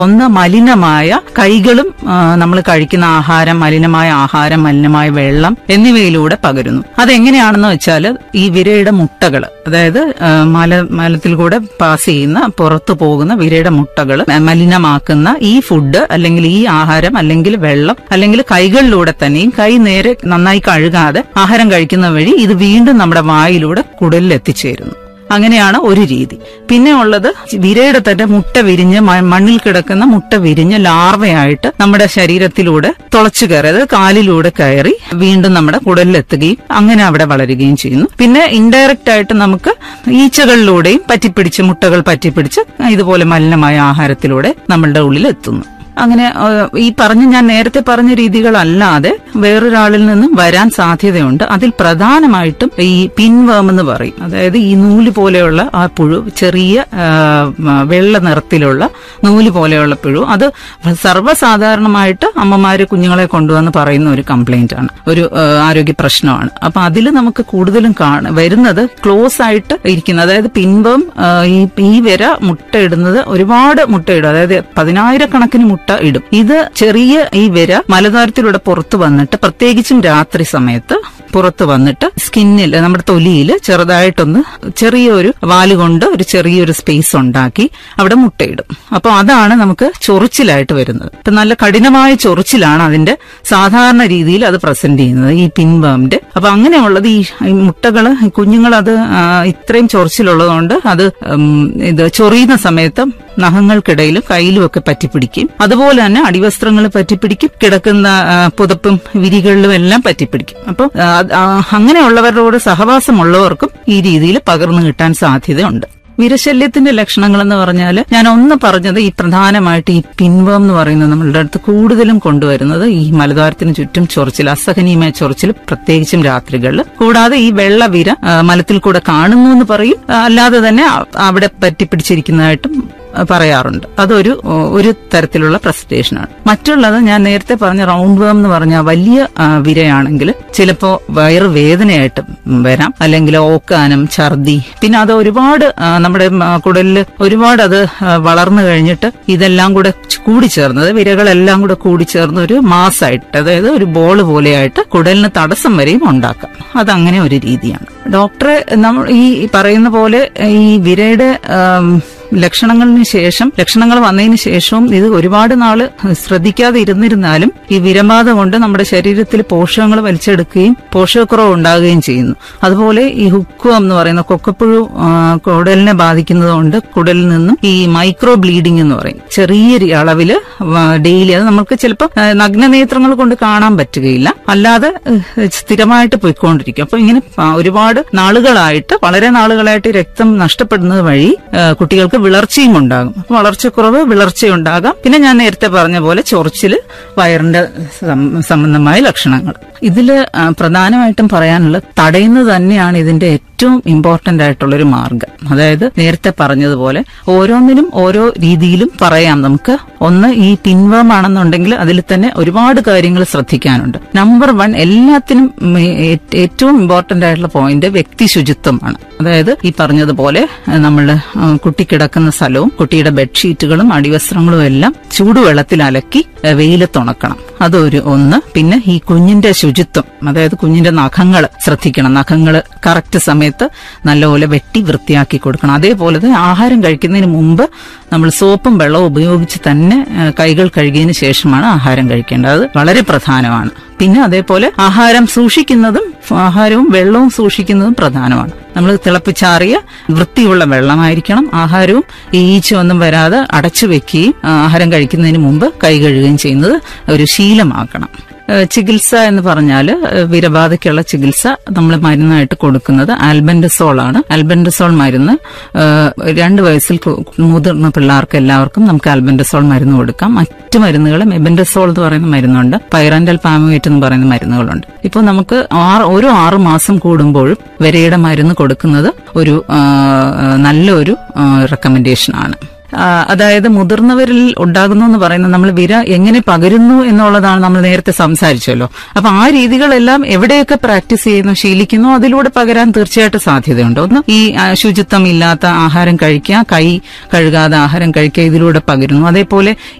ഒന്ന് മലിനമായ കൈകളും നമ്മൾ കഴിക്കുന്ന ആഹാരം മലിനമായ ആഹാരം മലിനമായ വെള്ളം എന്നിവയിലൂടെ പകരുന്നു അതെങ്ങനെയാണെന്ന് വെച്ചാൽ ഈ വിരയുടെ മുട്ടകൾ അതായത് ആ, മല മലത്തിൽ കൂടെ പാസ് ചെയ്യുന്ന പുറത്തു പോകുന്ന വിരയുടെ മുട്ടകൾ മലിനമാക്കുന്ന ഈ ഫുഡ് അല്ലെങ്കിൽ ഈ ആഹാരം അല്ലെങ്കിൽ വെള്ളം അല്ലെങ്കിൽ കൈകളിലൂടെ തന്നെയും കൈ നേരെ നന്നായി കഴുകാതെ ആഹാരം കഴിക്കുന്ന വഴി ഇത് വീണ്ടും നമ്മുടെ വായിലൂടെ കുടലിൽ എത്തിച്ചേരുന്നു അങ്ങനെയാണ് ഒരു രീതി പിന്നെ ഉള്ളത് വിരയുടെ തന്നെ മുട്ട വിരിഞ്ഞ് മ- മണ്ണിൽ കിടക്കുന്ന മുട്ട വിരിഞ്ഞ് ലാർവയായിട്ട് നമ്മുടെ ശരീരത്തിലൂടെ തുളച്ചു കയറി അതായത് കാലിലൂടെ കയറി വീണ്ടും നമ്മുടെ കുടലിലെത്തുകയും അങ്ങനെ അവിടെ വളരുകയും ചെയ്യുന്നു പിന്നെ ഇൻഡയറക്റ്റ് ആയിട്ട് നമുക്ക് ഈച്ചകളിലൂടെയും പറ്റിപ്പിടിച്ച് മുട്ടകൾ പറ്റിപ്പിടിച്ച് ഇതുപോലെ മലിനമായ ആഹാരത്തിലൂടെ നമ്മളുടെ ഉള്ളിൽ എത്തുന്നു അങ്ങനെ ആ, ഈ പറഞ്ഞ ഞാൻ നേരത്തെ പറഞ്ഞ രീതികളല്ലാതെ വേറൊരാളിൽ നിന്നും വരാൻ സാധ്യതയുണ്ട് അതിൽ പ്രധാനമായിട്ടും ഈ പിൻവേം എന്ന് പറയും അതായത് ഈ നൂല് പോലെയുള്ള ആ പുഴു ചെറിയ ആ, മ, വെള്ള നിറത്തിലുള്ള നൂല് പോലെയുള്ള പുഴു അത് സർവ്വസാധാരണമായിട്ട് അമ്മമാര് കുഞ്ഞുങ്ങളെ കൊണ്ടുവന്ന് പറയുന്ന ഒരു കംപ്ലൈന്റ് ആണ് ഒരു ആ, ആരോഗ്യ പ്രശ്നമാണ് അപ്പൊ അതിൽ നമുക്ക് കൂടുതലും കാണ വരുന്നത് ക്ലോസ് ആയിട്ട് ഇരിക്കുന്നത് അതായത് പിൻവം ആ, ഈ ഈ വര മുട്ടയിടുന്നത് ഒരുപാട് മുട്ടയിടും അതായത് പതിനായിരക്കണക്കിന് മുട്ട ഇടും ഇത് ചെറിയ ഈ വര മലദ്വാരത്തിലൂടെ പുറത്തു വന്നിട്ട് പ്രത്യേകിച്ചും രാത്രി സമയത്ത് പുറത്ത് വന്നിട്ട് സ്കിന്നിൽ നമ്മുടെ തൊലിയിൽ ചെറുതായിട്ടൊന്ന് ചെറിയൊരു വാല് കൊണ്ട് ഒരു ചെറിയൊരു സ്പേസ് ഉണ്ടാക്കി അവിടെ മുട്ടയിടും അപ്പൊ അതാണ് നമുക്ക് ചൊറിച്ചിലായിട്ട് വരുന്നത് ഇപ്പൊ നല്ല കഠിനമായ ചൊറിച്ചിലാണ് അതിന്റെ സാധാരണ രീതിയിൽ അത് പ്രസന്റ് ചെയ്യുന്നത് ഈ പിൻബാമിന്റെ അപ്പൊ അങ്ങനെയുള്ളത് ഈ ഈ മുട്ടകള് ഈ കുഞ്ഞുങ്ങൾ അത് ആ, ഇത്രയും ചൊറിച്ചിലുള്ളതുകൊണ്ട് അത് ഉം, ഇത് ചൊറിയുന്ന സമയത്ത് നഖങ്ങൾക്കിടയിലും കയ്യിലും ഒക്കെ പറ്റിപ്പിടിക്കും അതുപോലെ തന്നെ അടിവസ്ത്രങ്ങൾ പറ്റിപ്പിടിക്കും കിടക്കുന്ന ആ, പുതപ്പും വിരികളിലും എല്ലാം പറ്റിപ്പിടിക്കും അപ്പോൾ അങ്ങനെയുള്ളവരോട് സഹവാസമുള്ളവർക്കും ഈ രീതിയിൽ പകർന്നു കിട്ടാൻ സാധ്യതയുണ്ട് വിരശല്യത്തിന്റെ ലക്ഷണങ്ങൾ എന്ന് പറഞ്ഞാൽ ഞാൻ ഒന്ന് പറഞ്ഞത് ഈ പ്രധാനമായിട്ട് ഈ പിൻവം എന്ന് പറയുന്നത് നമ്മളുടെ അടുത്ത് കൂടുതലും കൊണ്ടുവരുന്നത് ഈ മലദ്വാരത്തിന് ചുറ്റും ചൊറിച്ചിൽ അസഹനീയമായ ചൊറിച്ചിൽ പ്രത്യേകിച്ചും രാത്രികളിൽ കൂടാതെ ഈ വെള്ളവിര ആ, മലത്തിൽ കൂടെ കാണുന്നു എന്ന് പറയും ആ, അല്ലാതെ തന്നെ അ- അവിടെ പറ്റിപ്പിടിച്ചിരിക്കുന്നതായിട്ടും ആ, പറയാറുണ്ട് അതൊരു ഓ, ഒരു തരത്തിലുള്ള പ്രസന്റേഷനാണ് മറ്റുള്ളത് ഞാൻ നേരത്തെ പറഞ്ഞ റൗണ്ട് വേം എന്ന് പറഞ്ഞ വലിയ ആ, വിരയാണെങ്കിൽ ചിലപ്പോ വയറ് വേദനയായിട്ട് വരാം അല്ലെങ്കിൽ ഓക്കാനം ഛർദി പിന്നെ അത് ഒരുപാട് ആ, നമ്മുടെ ആ, കുടലില് ഒരുപാട് അത് ആ, വളർന്നു കഴിഞ്ഞിട്ട് ഇതെല്ലാം കൂടെ കൂടിച്ചേർന്നത് വിരകളെല്ലാം കൂടെ കൂടിച്ചേർന്ന് ഒരു മാസായിട്ട് അതായത് ഒരു ബോള് പോലെയായിട്ട് കുടലിന് തടസ്സം വരെയും ഉണ്ടാക്കാം അതങ്ങനെ ഒരു രീതിയാണ് ഡോക്ടറെ നമ്മൾ ഈ പറയുന്ന പോലെ ഈ വിരയുടെ ആം, ലക്ഷണങ്ങളിന് ശേഷം ലക്ഷണങ്ങൾ വന്നതിന് ശേഷവും ഇത് ഒരുപാട് നാള് ശ്രദ്ധിക്കാതെ ഇരുന്നിരുന്നാലും ഈ വിരബാധ കൊണ്ട് നമ്മുടെ ശരീരത്തിൽ പോഷകങ്ങൾ വലിച്ചെടുക്കുകയും പോഷകക്കുറവ് ഉണ്ടാകുകയും ചെയ്യുന്നു അതുപോലെ ഈ ഹുക്വം എന്ന് പറയുന്ന കൊക്കപ്പുഴു ആ, കുടലിനെ ബാധിക്കുന്നതുകൊണ്ട് കുടലിൽ നിന്നും ഈ മൈക്രോ ബ്ലീഡിംഗ് എന്ന് പറയും ചെറിയ രി- അളവില് ഡെയിലി അത് നമുക്ക് ചിലപ്പോൾ നഗ്നനേത്രങ്ങൾ കൊണ്ട് കാണാൻ പറ്റുകയില്ല അല്ലാതെ ഏഹ്, സ്ഥിരമായിട്ട് പോയിക്കൊണ്ടിരിക്കും അപ്പൊ ഇങ്ങനെ പ- ഒരുപാട് നാളുകളായിട്ട് വളരെ നാളുകളായിട്ട് ഈ രക്തം നഷ്ടപ്പെടുന്നത് വഴി ഏഹ്, കുട്ടികൾക്ക് വിളർച്ചയും ഉണ്ടാകും അപ്പൊ വളർച്ചക്കുറവ് വിളർച്ചയുണ്ടാകാം പിന്നെ ഞാൻ നേരത്തെ പറഞ്ഞ പോലെ ചൊറിച്ചില് വയറിന്റെ സം- സംബന്ധമായ ലക്ഷണങ്ങൾ ഇതില് ആ, പ്രധാനമായിട്ടും പറയാനുള്ളത് തടയുന്നത് തന്നെയാണ് ഇതിന്റെ ഏറ്റവും ഇമ്പോർട്ടന്റ് ആയിട്ടുള്ള ഒരു മാർഗം അതായത് നേരത്തെ പറഞ്ഞതുപോലെ ഓരോന്നിനും ഓരോ രീതിയിലും പറയാം നമുക്ക് ഒന്ന് ഈ പിൻവമാണെന്നുണ്ടെങ്കിൽ അതിൽ തന്നെ ഒരുപാട് കാര്യങ്ങൾ ശ്രദ്ധിക്കാനുണ്ട് നമ്പർ വൺ എല്ലാത്തിനും ഉം, ഏ- ഏറ്റവും ഇമ്പോർട്ടന്റ് ആയിട്ടുള്ള പോയിന്റ് വ്യക്തി ശുചിത്വമാണ് അതായത് ഈ പറഞ്ഞതുപോലെ നമ്മൾ കുട്ടി കിടക്കുന്ന സ്ഥലവും കുട്ടിയുടെ ബെഡ്ഷീറ്റുകളും അടിവസ്ത്രങ്ങളും എല്ലാം ചൂടുവെള്ളത്തിൽ അലക്കി ഏ, വെയിലത്തുണക്കണം അതൊരു ഒന്ന് പിന്നെ ഈ കുഞ്ഞിന്റെ ശുചിത്വം അതായത് കുഞ്ഞിന്റെ നഖങ്ങൾ ശ്രദ്ധിക്കണം നഖങ്ങൾ കറക്റ്റ് സമയത്ത് നല്ലപോലെ വെട്ടി വൃത്തിയാക്കി കൊടുക്കണം അതേപോലെ തന്നെ ആഹാരം കഴിക്കുന്നതിന് മുമ്പ് നമ്മൾ സോപ്പും വെള്ളവും ഉപയോഗിച്ച് തന്നെ ഏ, കൈകൾ കഴുകിയതിന് ശേഷമാണ് ആഹാരം കഴിക്കേണ്ടത് അത് വളരെ പ്രധാനമാണ് പിന്നെ അതേപോലെ ആഹാരം സൂക്ഷിക്കുന്നതും ആഹാരവും വെള്ളവും സൂക്ഷിക്കുന്നതും പ്രധാനമാണ് നമ്മൾ തിളപ്പിച്ചാറിയ വൃത്തിയുള്ള വെള്ളമായിരിക്കണം ആഹാരവും ഈ ഈച്ച ഒന്നും വരാതെ അടച്ചു വെക്കുകയും ആ, ആഹാരം കഴിക്കുന്നതിന് മുമ്പ് കൈ കഴുകുകയും ചെയ്യുന്നത് ഒരു ശീലമാക്കണം ഏഹ് ചികിത്സ എന്ന് പറഞ്ഞാൽ വിരബാധയ്ക്കുള്ള ചികിത്സ നമ്മൾ മരുന്നായിട്ട് കൊടുക്കുന്നത് ആൽബൻഡസോൾ ആണ് ആൽബൻഡസോൾ മരുന്ന് ഏഹ് രണ്ട് വയസ്സിൽ കു- മുതിർന്ന പിള്ളേർക്ക് എല്ലാവർക്കും നമുക്ക് ആൽബൻഡസോൾ മരുന്ന് കൊടുക്കാം മറ്റു മരുന്നുകൾ മെബൻഡസോൾ എന്ന് പറയുന്ന മരുന്നുണ്ട് പൈറാൻഡൽ പാമുവേറ്റ് എന്ന് പറയുന്ന മരുന്നുകളുണ്ട് ഇപ്പോൾ നമുക്ക് ആറ് ഓരോ ആറ് മാസം കൂടുമ്പോഴും വിരയുടെ മരുന്ന് കൊടുക്കുന്നത് ഒരു ആ, നല്ലൊരു റെക്കമെൻഡേഷൻ ആണ് ആ, അതായത് മുതിർന്നവരിൽ ഉണ്ടാകുന്നു എന്ന് പറയുന്നത് നമ്മൾ വിര എങ്ങനെ പകരുന്നു എന്നുള്ളതാണ് നമ്മൾ നേരത്തെ സംസാരിച്ചല്ലോ അപ്പൊ ആ രീതികളെല്ലാം എവിടെയൊക്കെ പ്രാക്ടീസ് ചെയ്യുന്നു ശീലിക്കുന്നു അതിലൂടെ പകരാൻ തീർച്ചയായിട്ടും സാധ്യതയുണ്ട് ഒന്ന് ഈ ആ, ശുചിത്വം ഇല്ലാത്ത ആഹാരം കഴിക്കുക കൈ കഴുകാതെ ആഹാരം കഴിക്കുക ഇതിലൂടെ പകരുന്നു അതേപോലെ